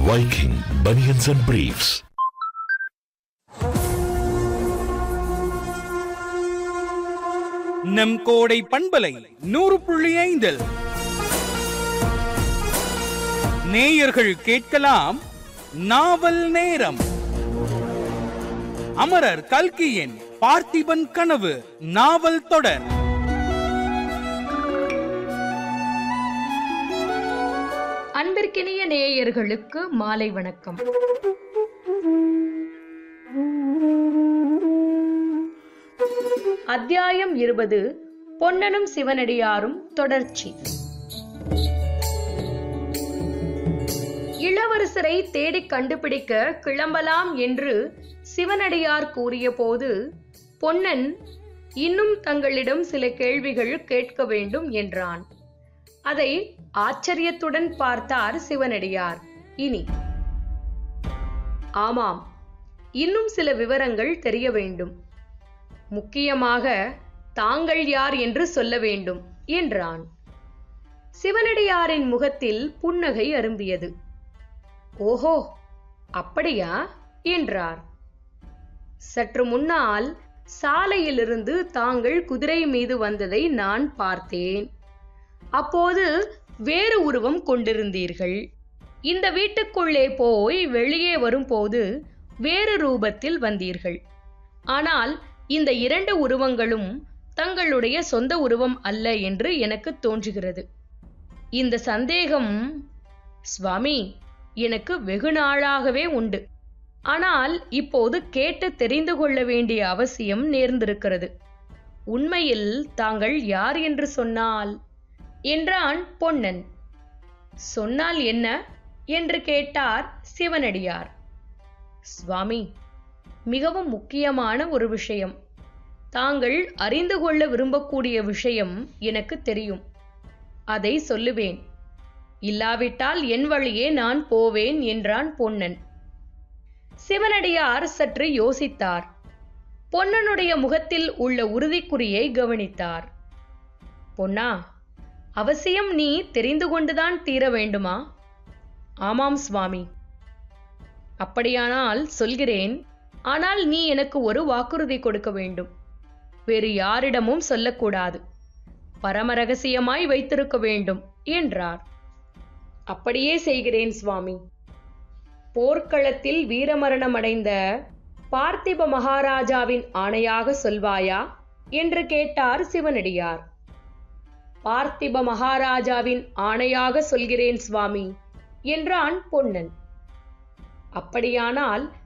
Viking Bunions and Briefs. நம் கோடை பண்பலை நூறு புள்ளி ஐந்தில் நேயர்கள் கேட்கலாம் நாவல் நேரம் அமரர் கல்கியின் பார்த்திபன் கனவு நாவல் தொடர் அன்பிற்கினிய நேயர்களுக்கு மாலை வணக்கம் அத்தியாயம் இருபது பொன்னனும் சிவனடியாரும் தொடர்ச்சி இளவரசரை தேடிக் கண்டுபிடிக்க கிளம்பலாம் என்று சிவனடியார் கூறியபோது பொன்னன் இன்னும் தங்களிடம் சில கேள்விகள் கேட்க வேண்டும் என்றான் அதை ஆச்சரியத்துடன் பார்த்தார் சிவனடியார் இனி ஆமாம் இன்னும் சில விவரங்கள் தெரிய வேண்டும் முக்கியமாக தாங்கள் யார் என்று சொல்ல வேண்டும் என்றான் சிவனடியாரின் முகத்தில் புன்னகை அரும்பியது ஓஹோ அப்படியா என்றார் சற்று முன்னால் சாலையிலிருந்து தாங்கள் குதிரை மீது வந்ததை நான் பார்த்தேன் அப்போது வேறு உருவம் கொண்டிருந்தீர்கள் இந்த வீட்டுக்குள்ளே போய் வெளியே வரும்போது வேறு ரூபத்தில் வந்தீர்கள் ஆனால் இந்த இரண்டு உருவங்களும் தங்களுடைய சொந்த உருவம் அல்ல என்று எனக்கு தோன்றுகிறது இந்த சந்தேகம் சுவாமி எனக்கு வெகு நாளாகவே உண்டு ஆனால் இப்போது கேட்டு தெரிந்து கொள்ள வேண்டிய அவசியம் நேர்ந்திருக்கிறது உண்மையில் தாங்கள் யார் என்று சொன்னால் என்றான் பொன்னன் சொன்னால் என்ன என்று கேட்டார் சிவனடியார் சுவாமி மிகவும் முக்கியமான ஒரு விஷயம் தாங்கள் அறிந்து கொள்ள விரும்பக்கூடிய விஷயம் எனக்கு தெரியும் அதை சொல்லுவேன் இல்லாவிட்டால் என் வழியே நான் போவேன் என்றான் பொன்னன் சிவனடியார் சற்று யோசித்தார் பொன்னனுடைய முகத்தில் உள்ள உறுதிக்குறியை கவனித்தார் பொன்னா அவசியம் நீ தெரிந்து கொண்டுதான் தீர வேண்டுமா ஆமாம் சுவாமி அப்படியானால் சொல்கிறேன் ஆனால் நீ எனக்கு ஒரு வாக்குறுதி கொடுக்க வேண்டும் வேறு யாரிடமும் சொல்லக்கூடாது பரம ரகசியமாய் வைத்திருக்க வேண்டும் என்றார் அப்படியே செய்கிறேன் சுவாமி போர்க்களத்தில் வீரமரணமடைந்த பார்த்திப மகாராஜாவின் ஆணையாக சொல்வாயா என்று கேட்டார் சிவனடியார் பார்த்திப மகாராஜாவின் ஆணையாக சொல்கிறேன் சுவாமி என்றான் பொன்னன் அப்படியானால்